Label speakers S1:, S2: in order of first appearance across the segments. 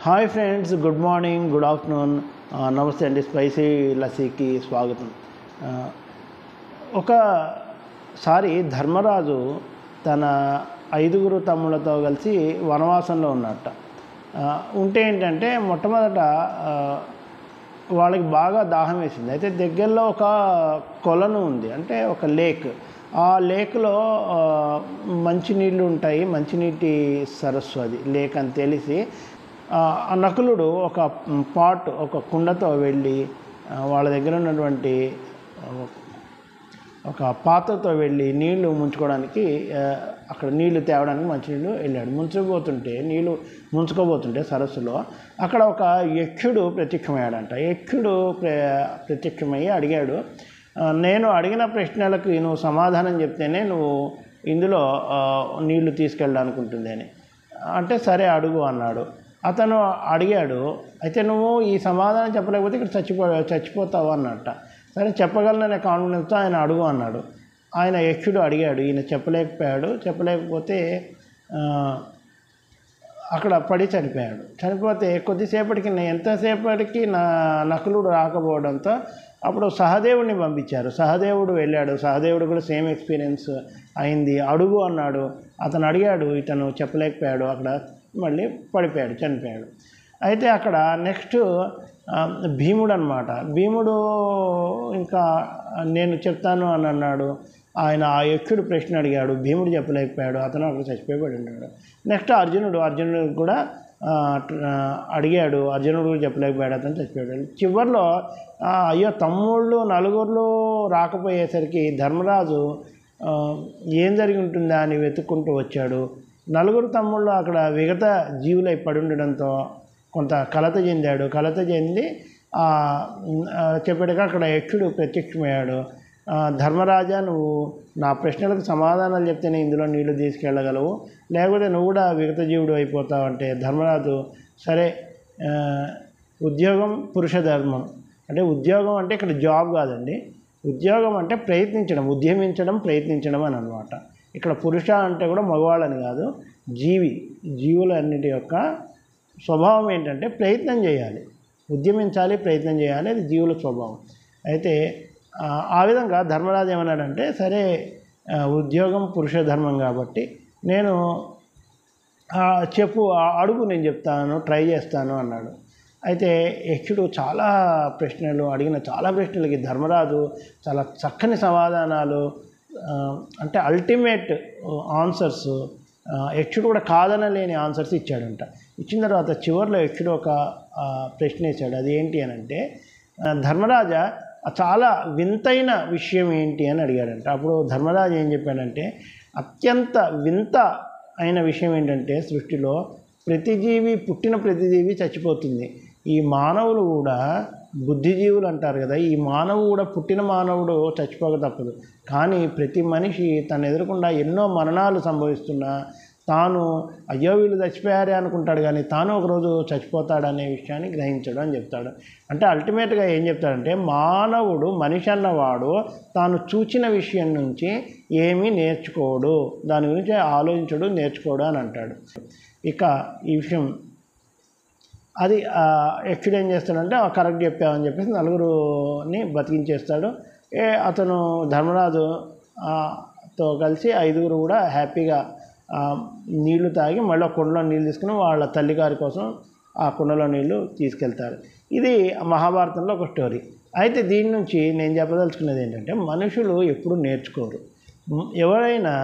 S1: hi friends good morning good afternoon నమస్తే అండి spicy లస్సీకి స్వాగతం ఆ, ఒకసారి ధర్మరాజు తన ఐదుగురు తమ్ముళ్ళతో కలిసి వనవాసంలో ఉన్నట్ట ఆ, ఉంటే ఏంటంటే మొట్టమొదట ఆ, వాళ్ళకి బాగా దాహం వేసింది అయితే దగ్గరలో ఒక కొలను ఉంది అంటే ఒక లేక్ ఆ లేక్లో ఆ, మంచినీళ్ళు ఉంటాయి మంచినీటి సరస్సు అది లేక్ అని తెలిసి ఆ ఆ నకులుడు ఒక పాట్ ఒక కుండతో వెళ్ళి ఆ, వాళ్ళ దగ్గర ఉన్నటువంటి ఆ, ఒక పాత్రతో వెళ్ళి నీళ్లు ముంచుకోవడానికి ఆ, అక్కడ నీళ్లు తేవడానికి మంచినీళ్ళు వెళ్ళాడు ముంచుకుపోతుంటే నీళ్లు ముంచుకోబోతుంటే సరస్సులో అక్కడ ఒక యక్షుడు ప్రత్యక్షమయ్యాడంట యక్షుడు ప్ర ప్రత్యక్షమయ్యి అడిగాడు "ఆ, నేను అడిగిన ప్రశ్నలకు నువ్వు సమాధానం చెప్తేనే నువ్వు ఇందులో ఆ, నీళ్లు తీసుకెళ్ళడానికి ఉంటుంది అని అంటే సరే అడుగు అన్నాడు అతను అడిగాడు అయితే నువ్వు ఈ సమాధానం చెప్పలేకపోతే ఇక్కడ చచ్చిపో చచ్చిపోతావు అన్నట్ట సరే చెప్పగలననే కాన్ఫిడెన్స్తో ఆయన అడుగు అన్నాడు ఆయన యక్షుడు అడిగాడు ఈయన చెప్పలేకపోయాడు చెప్పలేకపోతే ఆ, అక్కడ పడి చనిపోయాడు చనిపోతే కొద్దిసేపటికి నే- ఎంతసేపటికి నా నకులుడు రాకపోవడంతో అప్పుడు సహదేవుడిని పంపించారు సహదేవుడు వెళ్ళాడు సహదేవుడు కూడా సేమ్ ఎక్స్పీరియన్స్ అయింది అడుగు అన్నాడు అతను అడిగాడు ఇతను చెప్పలేకపోయాడు అక్కడ మళ్ళీ పడిపోయాడు చనిపోయాడు అయితే అక్కడ నెక్స్ట్ ఆ, భీముడు అనమాట భీముడు ఇంకా నేను చెప్తాను అని అన్నాడు ఆయన ఆ యక్షుడు ప్రశ్న అడిగాడు భీముడు చెప్పలేకపోయాడు అతను అక్కడ చచ్చిపోయి పడి ఉన్నాడు నెక్స్ట్ అర్జునుడు అర్జునుడు కూడా ఆ, ఆ, అడిగాడు అర్జునుడు కూడా చెప్పలేకపోయాడు అతను చచ్చిపోయాడు చివరిలో ఆ, అయ్యో తమ్ముళ్ళు నలుగురు రాకపోయేసరికి ధర్మరాజు ఆ, ఏం జరిగి ఉంటుందా అని వెతుక్కుంటూ వచ్చాడు నలుగురు తమ్ముళ్ళు అక్కడ విగత జీవులై పడి ఉండడంతో కొంత కలత చెందాడు కలత చెంది ఆ, ఆ, చెప్పాడుగా అక్కడ యక్షుడు ప్రత్యక్షమయ్యాడు ఆ, ధర్మరాజా నువ్వు నా ప్రశ్నలకు సమాధానాలు చెప్తేనే ఇందులో నీళ్లు తీసుకెళ్ళగలవు లేకపోతే నువ్వు కూడా విగత జీవుడు అయిపోతావు అంటే ధర్మరాజు సరే ఆ, ఉద్యోగం పురుష ధర్మం అంటే ఉద్యోగం అంటే ఇక్కడ జాబ్ కాదండి ఉద్యోగం అంటే ప్రయత్నించడం ఉద్యమించడం ప్రయత్నించడం అని అనమాట ఇక్కడ పురుష అంటే కూడా మగవాళ్ళని కాదు జీవి జీవులన్నిటి యొక్క స్వభావం ఏంటంటే ప్రయత్నం చేయాలి ఉద్యమించాలి ప్రయత్నం చేయాలి అది జీవుల స్వభావం అయితే ఆ, ఆ విధంగా ధర్మరాజు ఏమన్నాడంటే సరే ఆ, ఉద్యోగం పురుష ధర్మం కాబట్టి నేను ఆ, చెప్పు ఆ, అడుగు నేను చెప్తాను ట్రై చేస్తాను అన్నాడు అయితే యక్షుడు చాలా ప్రశ్నలు అడిగిన చాలా ప్రశ్నలకి ధర్మరాజు చాలా చక్కని సమాధానాలు ఆ, అంటే అల్టిమేట్ ఆన్సర్స్ యక్షుడు కూడా కాదనలేని ఆన్సర్స్ ఇచ్చాడంట ఇచ్చిన తర్వాత చివరిలో యక్షుడు ఒక ఆ, ప్రశ్న వేశాడు అది ఏంటి అని అంటే ఆ, ధర్మరాజా ఆ చాలా వింతైన విషయం ఏంటి అని అడిగాడంట అప్పుడు ధర్మరాజు ఏం చెప్పాడంటే అత్యంత వింత అయిన విషయం ఏంటంటే సృష్టిలో ప్రతి జీవి పుట్టిన ప్రతి జీవి చచ్చిపోతుంది ఈ మానవులు కూడా బుద్ధిజీవులు అంటారు కదా ఈ మానవు కూడా పుట్టిన మానవుడు చచ్చిపోక తప్పదు కానీ ప్రతి మనిషి తను ఎదురకుండా ఎన్నో మరణాలు సంభవిస్తున్నా తాను అయ్యో వీళ్ళు చచ్చిపోయారే అనుకుంటాడు కానీ తాను ఒకరోజు చచ్చిపోతాడనే విషయాన్ని గ్రహించడం అని చెప్తాడు అంటే అల్టిమేట్గా ఏం చెప్తాడంటే మానవుడు మనిషి అన్నవాడు తాను చూచిన విషయం నుంచి ఏమీ నేర్చుకోడు దాని గురించి ఆలోచించడు నేర్చుకోడు అని అంటాడు ఇక ఈ విషయం అది ఆ, యక్షుడు ఏం చేస్తాడంటే "ఆ, కరెక్ట్ చెప్పావని చెప్పేసి నలుగురుని బతికించేస్తాడు ఏ అతను ధర్మరాజు ఆ, తో కలిసి ఐదుగురు కూడా హ్యాపీగా ఆ, నీళ్లు తాగి మళ్ళీ కుండలో నీళ్ళు తీసుకుని వాళ్ళ తల్లిగారి కోసం ఆ కుండలో నీళ్లు తీసుకెళ్తారు ఇది మహాభారతంలో ఒక స్టోరీ అయితే దీని నుంచి నేను చెప్పదలుచుకున్నది ఏంటంటే మనుషులు ఎప్పుడు నేర్చుకోరు మ్, ఎవరైనా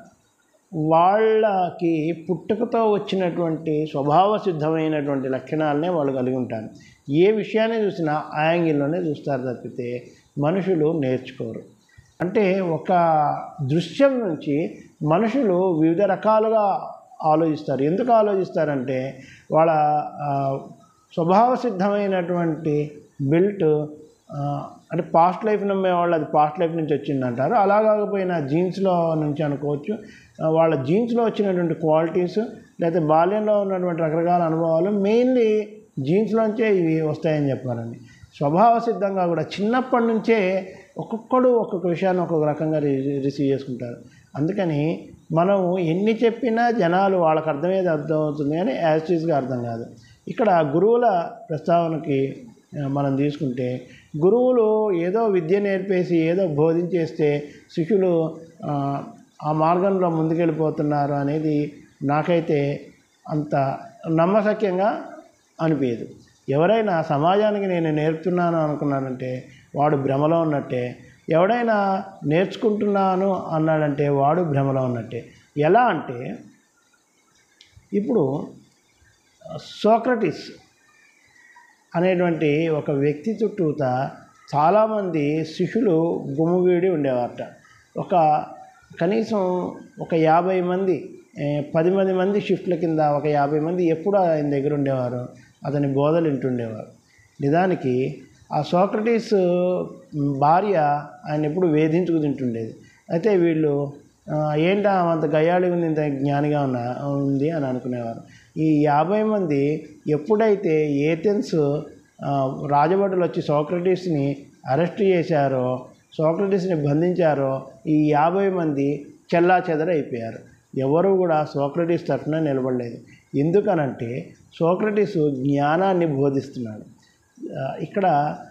S1: వాళ్ళకి పుట్టుకతో వచ్చినటువంటి స్వభావ సిద్ధమైనటువంటి లక్షణాలనే వాళ్ళు కలిగి ఉంటారు ఏ విషయాన్ని చూసినా ఆ యాంగిల్లోనే చూస్తారు తప్పితే మనుషులు నేర్చుకోరు అంటే ఒక దృశ్యం నుంచి మనుషులు వివిధ రకాలుగా ఆలోచిస్తారు ఎందుకు ఆలోచిస్తారంటే వాళ్ళ ఆ, స్వభావ సిద్ధమైనటువంటి బిల్ట్ ఆ, అంటే పాస్ట్ లైఫ్ నమ్మే వాళ్ళు అది పాస్ట్ లైఫ్ నుంచి వచ్చిందంటారు అలా కాకపోయినా జీన్స్లో నుంచి అనుకోవచ్చు ఆ, వాళ్ళ జీన్స్లో వచ్చినటువంటి క్వాలిటీస్ లేకపోతే బాల్యంలో ఉన్నటువంటి రకరకాల అనుభవాలు మెయిన్లీ జీన్స్లోంచే ఇవి వస్తాయని చెప్పారండి స్వభావ సిద్ధంగా కూడా చిన్నప్పటి నుంచే ఒక్కొక్కడు ఒక్కొక్క విషయాన్ని ఒక్కొక్క రకంగా రి- రిసీవ్ చేసుకుంటారు అందుకని మనం ఎన్ని చెప్పినా జనాలు వాళ్ళకి అర్థమయ్యేది అర్థమవుతుంది కానీ యాజిటీస్గా అర్థం కాదు ఇక్కడ గురువుల ప్రస్తావనకి ఆ, మనం తీసుకుంటే గురువులు ఏదో విద్య నేర్పేసి ఏదో బోధించేస్తే శిష్యులు ఆ, ఆ మార్గంలో ముందుకెళ్ళిపోతున్నారు అనేది నాకైతే అంత నమ్మశక్యంగా అనిపించదు ఎవరైనా సమాజానికి నేను నేర్పుతున్నాను అనుకున్నానంటే వాడు భ్రమలో ఉన్నట్టే ఎవడైనా నేర్చుకుంటున్నాను అన్నాడంటే వాడు భ్రమలో ఉన్నట్టే ఎలా అంటే ఇప్పుడు సోక్రటిస్ అనేటువంటి ఒక వ్యక్తి చుట్టూత చాలామంది శిష్యులు గుమ్ముగూడి ఉండేవారట ఒక కనీసం ఒక యాభై మంది ఏ, పది మంది మంది షిఫ్ట్ల కింద ఒక యాభై మంది ఎప్పుడు ఆయన దగ్గర ఉండేవారు అతని బోధలు వింటుండేవారు నిజానికి ఆ సోక్రటీస్ భార్య ఆయన ఎప్పుడు వేధించుకు తింటుండేది అయితే వీళ్ళు ఆ, ఏంటా అంత గయ్యాళి ఉంది ఇంత జ్ఞానిగా ఉన్న ఉంది అని అనుకునేవారు ఈ యాభై మంది ఎప్పుడైతే ఏథెన్స్ ఆ, రాజభటులు వచ్చి సోక్రటీస్ని అరెస్ట్ చేశారో సోక్రటీస్ని బంధించారో ఈ యాభై మంది చెల్లా చెదరైపోయారు ఎవరు కూడా సోక్రటీస్ తరఫున నిలబడలేదు ఎందుకనంటే సోక్రటీస్ జ్ఞానాన్ని బోధిస్తున్నాడు ఆ, ఇక్కడ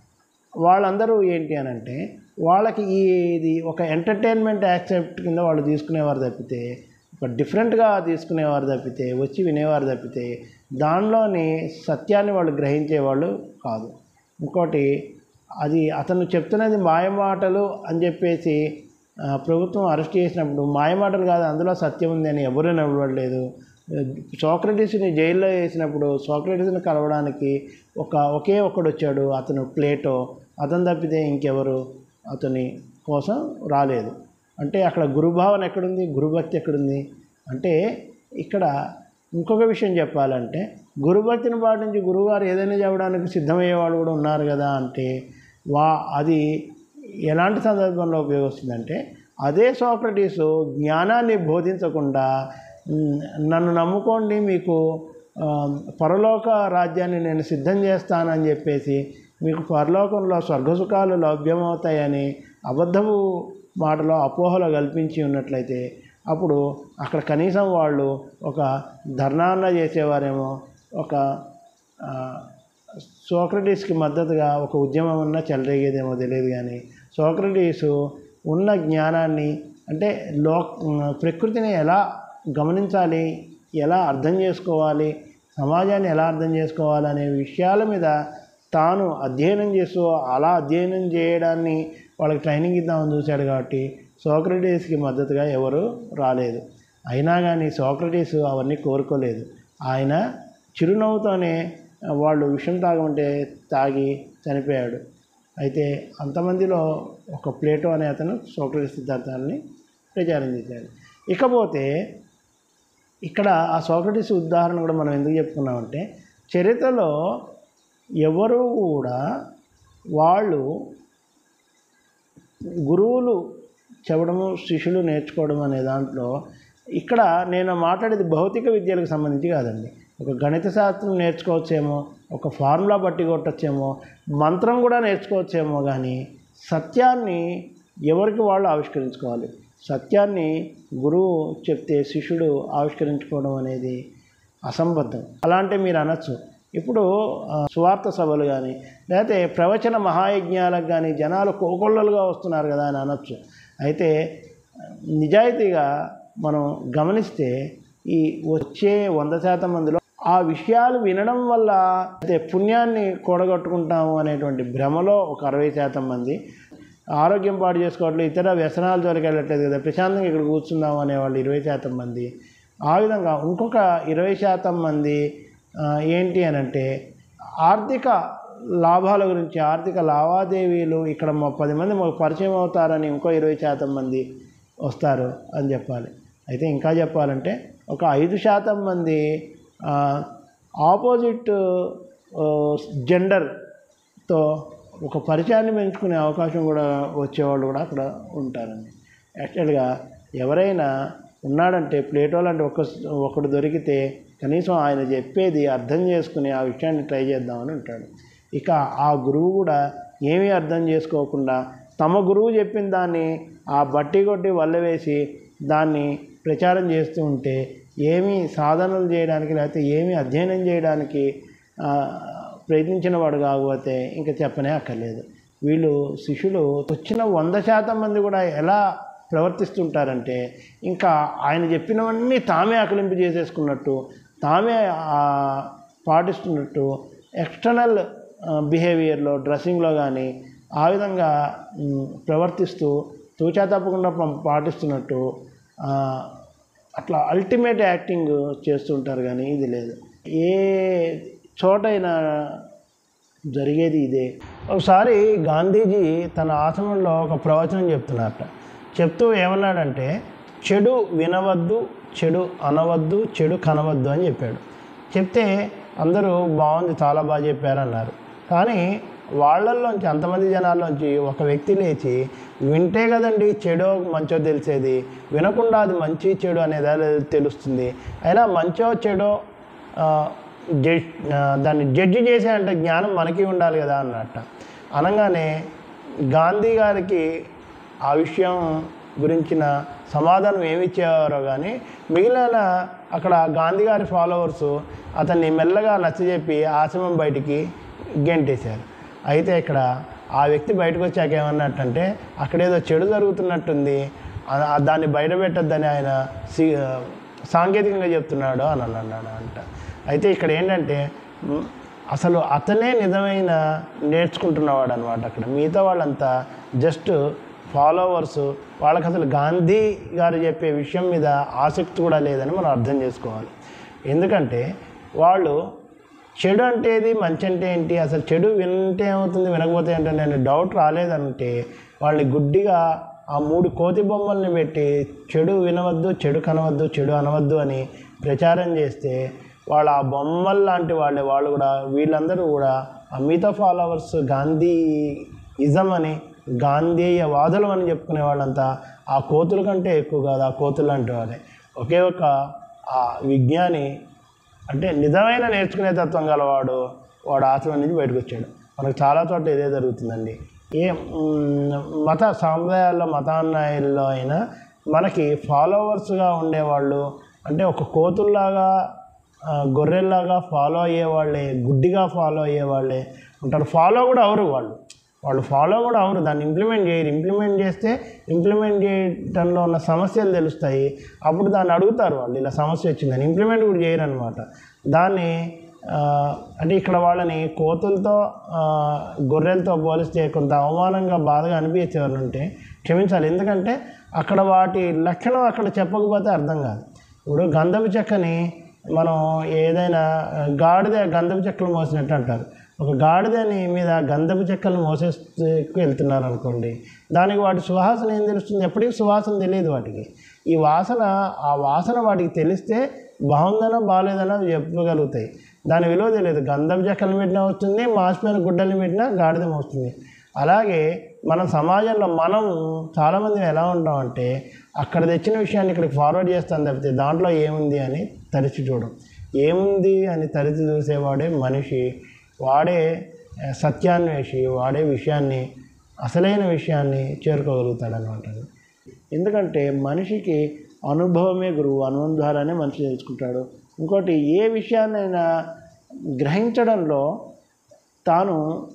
S1: వాళ్ళందరూ ఏంటి అని అంటే వాళ్ళకి ఈ ఇది ఒక ఎంటర్టైన్మెంట్ యాక్సెప్ట్ కింద వాళ్ళు తీసుకునేవారు తప్పితే ఒక డిఫరెంట్గా తీసుకునేవారు తప్పితే వచ్చి వినేవారు తప్పితే దానిలోని సత్యాన్ని వాళ్ళు గ్రహించేవాళ్ళు కాదు ఇంకోటి అది అతను చెప్తున్నది మాయమాటలు అని చెప్పేసి ఆ, ప్రభుత్వం అరెస్ట్ చేసినప్పుడు మాయమాటలు కాదు అందులో సత్యం ఉంది అని ఎవరూ నిలబడలేదు సోక్రటీస్ని జైల్లో వేసినప్పుడు సోక్రటీస్ని కలవడానికి ఒక ఒకే ఒక్కడు వచ్చాడు అతను ప్లేటో అతను తప్పితే ఇంకెవరు అతని కోసం రాలేదు అంటే అక్కడ గురుభావన ఎక్కడుంది గురుభక్తి ఎక్కడుంది అంటే ఇక్కడ ఇంకొక విషయం చెప్పాలంటే గురుభక్తిని పాటించి గురువుగారు ఏదైనా చెప్పడానికి సిద్ధమయ్యేవాడు కూడా ఉన్నారు కదా అంటే వా అది ఎలాంటి సందర్భంలో ఉపయోగిస్తుందంటే అదే సోక్రటీసు జ్ఞానాన్ని బోధించకుండా "ఉమ్, నన్ను నమ్ముకోండి మీకు ఆ, పరలోక రాజ్యాన్ని నేను సిద్ధం చేస్తానని చెప్పేసి మీకు పరలోకంలో స్వర్గసుఖాలు లభ్యమవుతాయని అబద్ధపు మాటలో అపోహలు కల్పించి ఉన్నట్లయితే అప్పుడు అక్కడ కనీసం వాళ్ళు ఒక ధర్నాన్న చేసేవారేమో ఒక ఆ, సోక్రటీస్కి మద్దతుగా ఒక ఉద్యమం ఉన్నా చెలరేగేదేమో తెలియదు కానీ సోక్రటీసు ఉన్న జ్ఞానాన్ని అంటే లో ప్రకృతిని ఎలా గమనించాలి ఎలా అర్థం చేసుకోవాలి సమాజాన్ని ఎలా అర్థం చేసుకోవాలి అనే విషయాల మీద తాను అధ్యయనం చేస్తూ అలా అధ్యయనం చేయడాన్ని వాళ్ళకి ట్రైనింగ్ ఇద్దామని చూశాడు కాబట్టి సోక్రటీస్కి మద్దతుగా ఎవరు రాలేదు అయినా కానీ సోక్రటీస్ అవన్నీ కోరుకోలేదు ఆయన చిరునవ్వుతోనే వాళ్ళు విషం తాగమంటే తాగి చనిపోయాడు అయితే అంతమందిలో ఒక ప్లేటో అనే అతను సోక్రటీస్ సిద్ధాంతాన్ని ప్రచారం చేశాడు ఇకపోతే ఇక్కడ ఆ సోక్రటీస్ ఉదాహరణ కూడా మనం ఎందుకు చెప్పుకున్నామంటే చరిత్రలో ఎవరు కూడా వాళ్ళు గురువులు చెప్పడము శిష్యులు నేర్చుకోవడం అనే దాంట్లో ఇక్కడ నేను మాట్లాడేది భౌతిక విద్యలకు సంబంధించి కాదండి ఒక గణిత శాస్త్రం నేర్చుకోవచ్చేమో ఒక ఫార్ములా బట్టి కొట్టచ్చేమో మంత్రం కూడా నేర్చుకోవచ్చేమో కానీ సత్యాన్ని ఎవరికి వాళ్ళు ఆవిష్కరించుకోవాలి సత్యాన్ని గురువు చెప్తే శిష్యుడు ఆవిష్కరించుకోవడం అనేది అసంబద్ధం అలా అంటే మీరు అనొచ్చు ఇప్పుడు ఆ, సువార్త సభలు కానీ లేకపోతే ప్రవచన మహాయజ్ఞాలకు కానీ జనాలు కోకొల్లలుగా వస్తున్నారు కదా అని అనొచ్చు అయితే నిజాయితీగా మనం గమనిస్తే ఈ వచ్చే వంద శాతం మందిలో ఆ విషయాలు వినడం వల్ల అయితే పుణ్యాన్ని కూడగట్టుకుంటాము అనేటువంటి భ్రమలో ఒక అరవై శాతం మంది ఆరోగ్యం పాడు చేసుకోవట్లేదు ఇతర వ్యసనాల జోలికి వెళ్ళట్లేదు కదా ప్రశాంతంగా ఇక్కడ కూర్చుందాం అనేవాళ్ళు ఇరవై శాతం మంది ఆ విధంగా ఇంకొక ఇరవై శాతం మంది ఆ, ఏంటి అని అంటే ఆర్థిక లాభాల గురించి ఆర్థిక లావాదేవీలు ఇక్కడ మా పది మంది మాకు పరిచయం అవుతారని ఇంకో ఇరవై శాతం మంది వస్తారు అని చెప్పాలి అయితే ఇంకా చెప్పాలంటే ఒక ఐదు శాతం మంది ఆపోజిట్ జెండర్తో ఒక పరిచయాన్ని పెంచుకునే అవకాశం కూడా వచ్చేవాళ్ళు కూడా అక్కడ ఉంటారండి యాక్చువల్గా ఎవరైనా ఉన్నాడంటే ప్లేటో లాంటి ఒక ఒకడు దొరికితే కనీసం ఆయన చెప్పేది అర్థం చేసుకుని ఆ విషయాన్ని ట్రై చేద్దామని ఉంటాడు ఇక ఆ గురువు కూడా ఏమీ అర్థం చేసుకోకుండా తమ గురువు చెప్పిన దాన్ని ఆ బట్టి కొట్టి వల్లవేసి దాన్ని ప్రచారం చేస్తూ ఉంటే ఏమీ సాధనలు చేయడానికి లేకపోతే ఏమీ అధ్యయనం చేయడానికి ఆ, ప్రయత్నించిన వాడు కాకపోతే ఇంకా చెప్పనే అక్కర్లేదు వీళ్ళు శిష్యులు వచ్చిన వంద శాతం మంది కూడా ఎలా ప్రవర్తిస్తుంటారంటే ఇంకా ఆయన చెప్పినవన్నీ తామే ఆకలింపు చేసేసుకున్నట్టు తామే ఆ, పాటిస్తున్నట్టు ఎక్స్టర్నల్ బిహేవియర్లో డ్రెస్సింగ్లో కానీ ఆ విధంగా మ్, ప్రవర్తిస్తూ తూచా తప్పకుండా పం- పాటిస్తున్నట్టు ఆ, అట్లా అల్టిమేట్ యాక్టింగ్ చేస్తుంటారు కానీ ఇది లేదు ఏ చోటైనా జరిగేది ఇదే ఒకసారి గాంధీజీ తన ఆశ్రమంలో ఒక ప్రవచనం చెప్తున్నారట చెప్తూ ఏమన్నాడంటే చెడు వినవద్దు చెడు అనవద్దు చెడు కనవద్దు అని చెప్పాడు చెప్తే అందరూ బాగుంది చాలా బాగా చెప్పారన్నారు కానీ వాళ్ళల్లోంచి అంతమంది జనాల్లోంచి ఒక వ్యక్తి లేచి వింటే కదండి చెడో మంచో తెలిసేది వినకుండా అది మంచి చెడు అనేది ఎలా తెలుస్తుంది అయినా మంచో చెడో ఆ, జడ్ ఆ, దాన్ని జడ్జి చేసే అంటే జ్ఞానం మనకి ఉండాలి కదా అన్నట్ట అనగానే గాంధీ గారికి ఆ విషయం గురించిన సమాధానం ఏమి ఇచ్చేవారో కానీ మిగిలిన అక్కడ గాంధీ గారి ఫాలోవర్స్ అతన్ని మెల్లగా నచ్చజెప్పి ఆశ్రమం బయటికి గెంటేశారు అయితే ఇక్కడ ఆ వ్యక్తి బయటకు వచ్చాక ఏమన్నట్టంటే అక్కడేదో చెడు జరుగుతున్నట్టుంది ఆ- ఆ దాన్ని బయట పెట్టద్దని ఆయన సి- సాంకేతికంగా చెప్తున్నాడు అని అన్నాడు అంట అయితే ఇక్కడ ఏంటంటే మ్, అసలు అతనే నిజమైన నేర్చుకుంటున్నవాడు అనమాట అక్కడ మిగతా వాళ్ళంతా జస్ట్ ఫాలోవర్స్ వాళ్ళకి అసలు గాంధీ గారు చెప్పే విషయం మీద ఆసక్తి కూడా లేదని మనం అర్థం చేసుకోవాలి ఎందుకంటే వాళ్ళు చెడు అంటే ఏది మంచి అంటే ఏంటి అసలు చెడు వింటే ఏమవుతుంది వినకపోతే ఏంటంటే అనే డౌట్ రాలేదంటే వాళ్ళని గుడ్డిగా ఆ మూడు కోతి బొమ్మల్ని పెట్టి చెడు వినవద్దు చెడు కనవద్దు చెడు అనవద్దు అని ప్రచారం చేస్తే వాళ్ళ ఆ బొమ్మలు లాంటి వాళ్ళే వాళ్ళు కూడా వీళ్ళందరూ కూడా ఆ మిగతా ఫాలోవర్స్ గాంధీ ఇజం అని గాంధేయ వాదులు అని చెప్పుకునే వాళ్ళంతా ఆ కోతుల కంటే ఎక్కువ కాదు ఆ కోతులు లాంటి వాళ్ళే ఒకే ఒక ఆ విజ్ఞాని అంటే నిజమైన నేర్చుకునే తత్వం గలవాడు వాడు ఆశ్రమం నుంచి బయటకు వచ్చాడు మనకు చాలా చోట్ల ఇదే జరుగుతుందండి ఏ మ్, మత సాంప్రదాయాల్లో మతాన్నాయాల్లో అయినా మనకి ఫాలోవర్స్గా ఉండేవాళ్ళు అంటే ఒక కోతుల్లాగా ఆ, గొర్రెల్లాగా ఫాలో అయ్యేవాళ్ళే గుడ్డిగా ఫాలో అయ్యేవాళ్ళే ఉంటారు ఫాలో కూడా అవరు వాళ్ళు వాళ్ళు ఫాలో కూడా అవరు దాన్ని ఇంప్లిమెంట్ చేయరు ఇంప్లిమెంట్ చేస్తే ఇంప్లిమెంట్ చేయటంలో ఉన్న సమస్యలు తెలుస్తాయి అప్పుడు దాన్ని అడుగుతారు వాళ్ళు ఇలా సమస్య వచ్చిందని ఇంప్లిమెంట్ కూడా చేయరు అనమాట దాన్ని ఆ, అంటే ఇక్కడ వాళ్ళని కోతులతో ఆ, గొర్రెలతో పోలిస్తే కొంత అవమానంగా బాధగా అనిపించేవారు ఉంటే క్షమించాలి ఎందుకంటే అక్కడ వాటి లక్షణం అక్కడ చెప్పకపోతే అర్థం కాదు ఇప్పుడు గంధపు చెక్కని మనం ఏదైనా ఆ, గాడిద గంధపు చెక్కలు మోసినట్టు అంటారు ఒక గాడిదని మీద గంధపు చెక్కలు మోసేస్తూ వెళ్తున్నారు అనుకోండి దానికి వాటి సువాసన ఏం తెలుస్తుంది ఎప్పటికీ సువాసన తెలియదు వాటికి ఈ వాసన ఆ వాసన వాటికి తెలిస్తే బాగుందనో బాగాలేదనో అవి చెప్పగలుగుతాయి దాని విలువ తెలియదు గంధపు చెక్కలు పెట్టినా వస్తుంది మాసిపోయిన గుడ్డలు పెట్టినా గాడిద వస్తుంది అలాగే మన సమాజంలో మనం చాలామంది ఎలా ఉంటామంటే అక్కడ తెచ్చిన విషయాన్ని ఇక్కడికి ఫార్వర్డ్ చేస్తాం తప్పితే దాంట్లో ఏముంది అని తరిచి చూడం ఏముంది అని తరిచి చూసేవాడే మనిషి వాడే ఆ, సత్యాన్వేషి వాడే విషయాన్ని అసలైన విషయాన్ని చేరుకోగలుగుతాడు అనమాట ఎందుకంటే మనిషికి అనుభవమే గురువు అనుభవం ద్వారానే మనిషి తెలుసుకుంటాడు ఇంకోటి ఏ విషయాన్నైనా గ్రహించడంలో తాను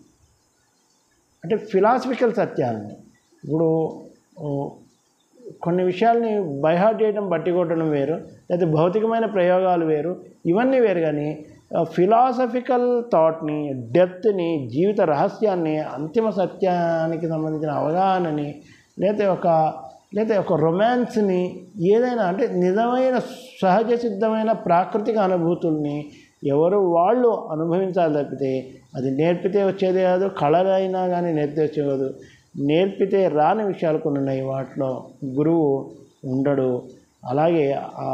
S1: అంటే ఫిలాసఫికల్ సత్యాన్ని ఇప్పుడు ఓ, కొన్ని విషయాల్ని బైహార్ట్ చేయడం బట్టి కొట్టడం వేరు లేదా భౌతికమైన ప్రయోగాలు వేరు ఇవన్నీ వేరు కానీ ఫిలాసఫికల్ థాట్ని డెప్త్ని జీవిత రహస్యాన్ని అంతిమ సత్యానికి సంబంధించిన అవగాహనని లేదా ఒక లేదా ఒక రొమాన్స్ని ఏదైనా అంటే నిజమైన సహజ సిద్ధమైన ప్రాకృతిక అనుభూతుల్ని ఎవరు వాళ్ళు అనుభవించాలి తప్పితే అది నేర్పితే వచ్చేది కాదు కళలైనా కానీ నేర్పితే వచ్చేది కాదు నేర్పితే రాని విషయాలు కొన్ని ఉన్నాయి వాటిలో గురువు ఉండడు అలాగే ఆ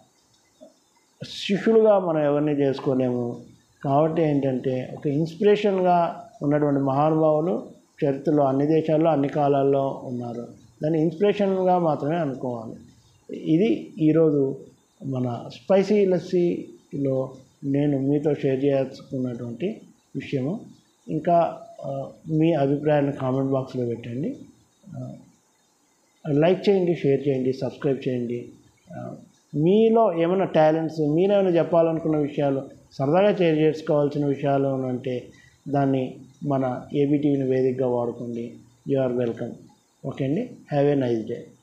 S1: శిష్యులుగా మనం ఎవరిని చేసుకోలేము కాబట్టి ఏంటంటే ఒక ఇన్స్పిరేషన్గా ఉన్నటువంటి మహానుభావులు చరిత్రలో అన్ని దేశాల్లో అన్ని కాలాల్లో ఉన్నారు దాన్ని ఇన్స్పిరేషన్గా మాత్రమే అనుకోవాలి ఇది ఈరోజు మన స్పైసీ లస్సీలో నేను మీతో షేర్ చేసుకున్నటువంటి విషయము ఇంకా ఆ, మీ అభిప్రాయాన్ని కామెంట్ బాక్స్లో పెట్టండి ఆ, లైక్ చేయండి షేర్ చేయండి సబ్స్క్రైబ్ చేయండి ఆ, మీలో ఏమైనా టాలెంట్స్ మీరు ఏమైనా చెప్పాలనుకున్న విషయాలు సరదాగా షేర్ చేసుకోవాల్సిన విషయాలు అంటే దాన్ని మన ఏబీటీవీని వేదికగా వాడుకోండి యు ఆర్ వెల్కమ్ ఓకే అండి హ్యావ్ ఏ నైస్ డే